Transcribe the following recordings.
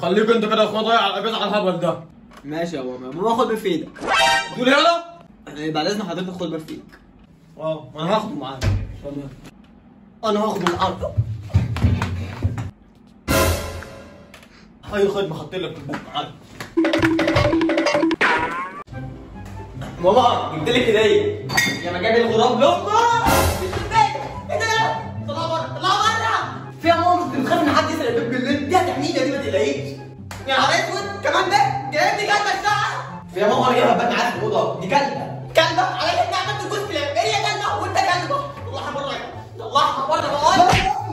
خليك انت كده يا اخويا ضايع على الاجازه على الهبل ده ماشي يا بابا بابا خد في ايدك تقول يلا يعني بعد اذن حضرتك خد في ايدك اه ما انا هاخده معاك تمام انا هاخده معاك اي خدمه خدت لك الباب معاك ماما جبت لك هديه يا ما جاب الغراب يابا ايه ده؟ طلع بره طلع بره في يا ماما كنت بتخاف ان حد يسرق البيت بالليل دي هتحمينا دي ما تقلقيش يا نهار اسود كمان ده جايب لي كلبه الساعه في يا ماما انا جايبها بات معاك في الاوضه دي كلبه كلبه على كده عملت جوز كلاب هي كلبه وانت كلبه طلعها بره طلعها بره بقول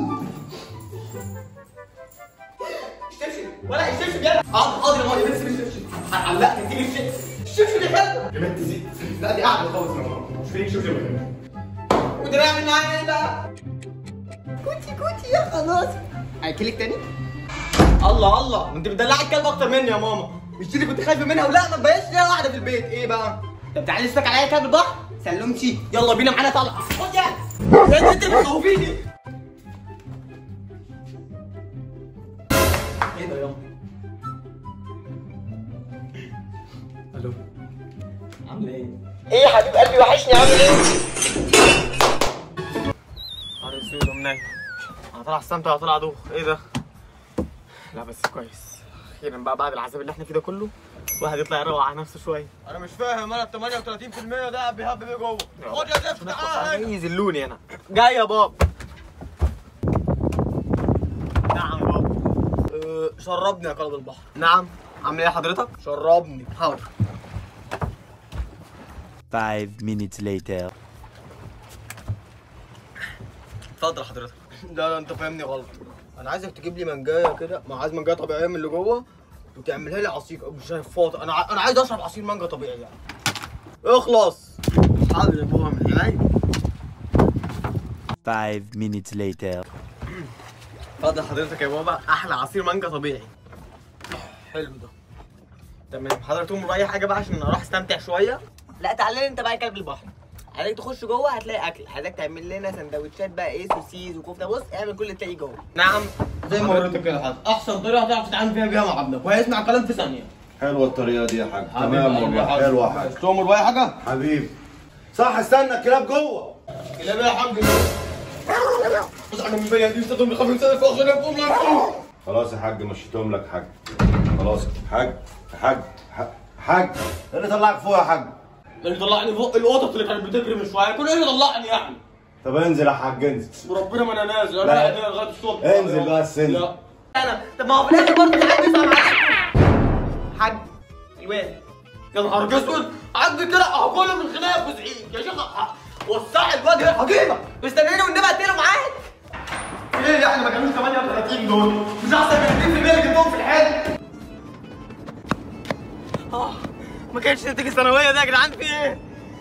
الشبشب ولا الشبشب يلا حاضر حاضر يا ماما بس الشبشب هعلقك تجيب الشبشب الشبشب يا حلو يا بنت زي لا دي قاعده خالص مش فيك شوف شوف وده بيعمل معايا ايه بقى؟ كوتي كوتي يا خلاص هاكلك تاني؟ الله الله انت بتدلعي الكلب اكتر مني يا ماما مش دي اللي كنت خايفه منها ولا ما بقاش ليها واحده في البيت ايه بقى؟ طب تعالي اسمك عليا كلب البحر سلمتي يلا بينا معانا طلع خد يا انت انت بتخوفيني ايه ده يا الو عامل ايه؟ ايه يا حبيب قلبي وحشني عامل ايه؟ نهار اسود ومنيل انا طالع استمتع وطالع ادوخ ايه ده لا بس كويس اخيرا بقى بعد العذاب اللي احنا فيه ده كله الواحد يطلع يروق على نفسه شويه انا مش فاهم انا ال 38% ده بيهب بيه جوه خد يا زفت تعالى يذلوني انا جاي يا بابا نعم يا بابا أه شربني يا قلب البحر نعم عامل ايه حضرتك شربني حاضر Five minutes later. اتفضل حضرتك لا لا انت فاهمني غلط انا عايزك تجيب لي منجايه كده ما عايز منجايه طبيعيه من اللي جوه وتعملها لي عصير مش شفاط انا ع... انا عايز اشرب عصير مانجا طبيعي يعني اخلص حاضر يا بابا من عيني Five minutes later. اتفضل حضرتك يا بابا احلى عصير مانجا طبيعي حلو ده تمام حضرتك تقوم رايح حاجه بقى عشان اروح استمتع شويه لا تعالى لي انت بقى كلب البحر عايزك تخش جوه هتلاقي اكل عايزك تعمل لنا سندوتشات بقى ايه سوسيس وكفته بص اعمل كل اللي تلاقيه جوه نعم زي ما وريتك كده حاجه احسن طريقه تعرف تتعامل فيها بيها مع ابنك وهيسمع الكلام في ثانيه حلوه الطريقه دي يا حاج تمام والله حلوه يا حاج تؤمر بأي حاجه حبيبي صح استنى الكلاب جوه كلاب يا حاج بس انا من بيا دي استخدم خمس سنه فوق غير فوق فوق خلاص يا حاج مشيتهم لك حاج خلاص حاج حاج حاج حاج إيه اللي طلعك فوق يا حاج اللي طلعني فوق القطط اللي كانت بتجري من شويه كل ايه اللي طلعني يعني طب انزل يا حاج انزل وربنا ما انا نازل انا لا. قاعد هنا لغايه الصبح انزل بس انزل. لا انا طب ما هو في الاخر برضه ساعات بيسمع معاك حاج الواد يا نهار اسود عندي كده هاكله من خناقه وزعيق يا شيخ ه- وسع الواد هنا هجيبك مستنيني والنبي اقتله معاك ايه يعني ما كانوش 38 دول مش احسن من 2% اللي جبتهم في الحال اه ما كانتش نتيجه الثانويه ده يا جدعان في ايه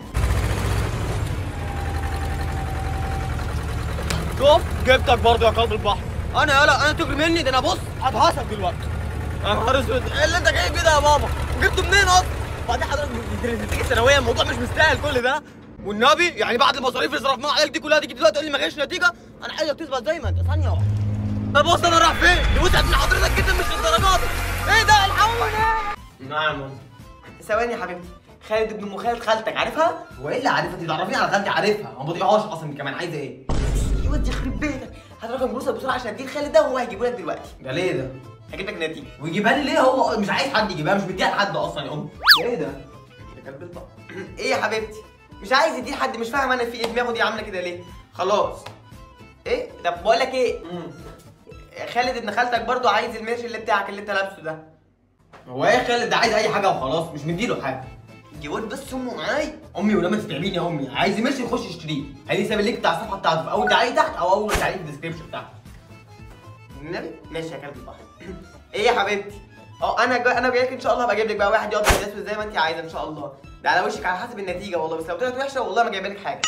شوف جبتك برضه يا قلب البحر انا يلا انا تجري مني ده انا بص هتهصك دلوقتي يا نهار اسود ايه اللي انت جايب كده يا بابا جبته منين اصلا بعدين حضرتك نتيجه الثانويه الموضوع مش مستاهل كل ده والنبي يعني بعد المصاريف اللي صرفناها عليك دي كلها تيجي دلوقتي تقول لي ما جاش نتيجه انا عايزك تثبت زي ما انت ثانيه واحده طب بص انا رايح فين؟ دي وسعت من حضرتك جدا مش للدرجات ايه ده الحقوني نعم ثواني يا حبيبتي خالد ابن ام خالد خالتك عارفها؟ هو ايه اللي عارفها؟ انت تعرفيني على خالتي عارفها ما بطيقهاش اصلا انت كمان عايزه ايه؟ يودي يخرب بيتك هات رقم فلوسك بسرعه عشان اديه خالد ده وهو هيجيبه لك دلوقتي ده ليه ده؟ هجيب لك النتيجه ويجيبها لي ليه هو مش عايز حد يجيبها مش مديها لحد اصلا يا امي ده ايه ده؟ يا كلب البقر ايه يا حبيبتي؟ مش عايز يديه لحد مش فاهم انا في ايه دماغه دي عامله كده ليه؟ خلاص ايه؟ طب بقول لك ايه؟ خالد ابن خالتك برضو عايز الميرش اللي بتاعك اللي انت لابسه ده هو ايه خالد ده عايز اي حاجه وخلاص مش مديله حاجه يقول بس امه معايا امي ولما تتعبيني يا امي عايز يمشي يخش يشتريه هيدي ساب اللينك بتاع الصفحه بتاعته في اول تعليق تحت او اول تعليق في الديسكربشن بتاعته النبي ماشي يا كلب البحر ايه يا حبيبتي اه انا جا... انا جاي لك ان شاء الله هبقى اجيب لك بقى واحد يقعد يدرس زي ما انت عايزه ان شاء الله ده على وشك على حسب النتيجه والله بس لو طلعت وحشه والله ما جايبه لك حاجه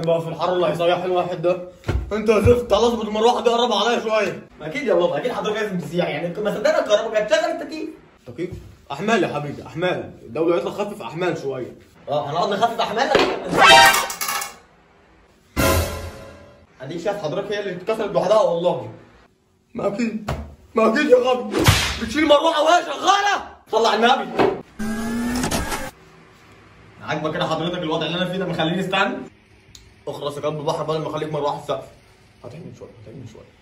وبعدين بقى في الحر اللي هيصيح الواحد ده انت يا زفت خلاص بس المروحه دي قرب عليا شويه اكيد يا بابا اكيد حضرتك لازم تسيح يعني ما صدقنا الكهرباء كانت تشغل التكييف تكييف احمال يا حبيبي احمال الدوله قالت لك خفف احمال شويه اه هنقعد نخفف احمالنا اديك شايف حضرتك هي اللي اتكسرت لوحدها والله ما اكيد ما اكيد يا غبي بتشيل مروحه وهي شغاله صلى على النبي عاجبك كده حضرتك الوضع اللي انا فيه ده مخليني استنى اخرس يا قلب البحر بدل ما اخليك مروحه السقف هتحمل شويه هتحمل شويه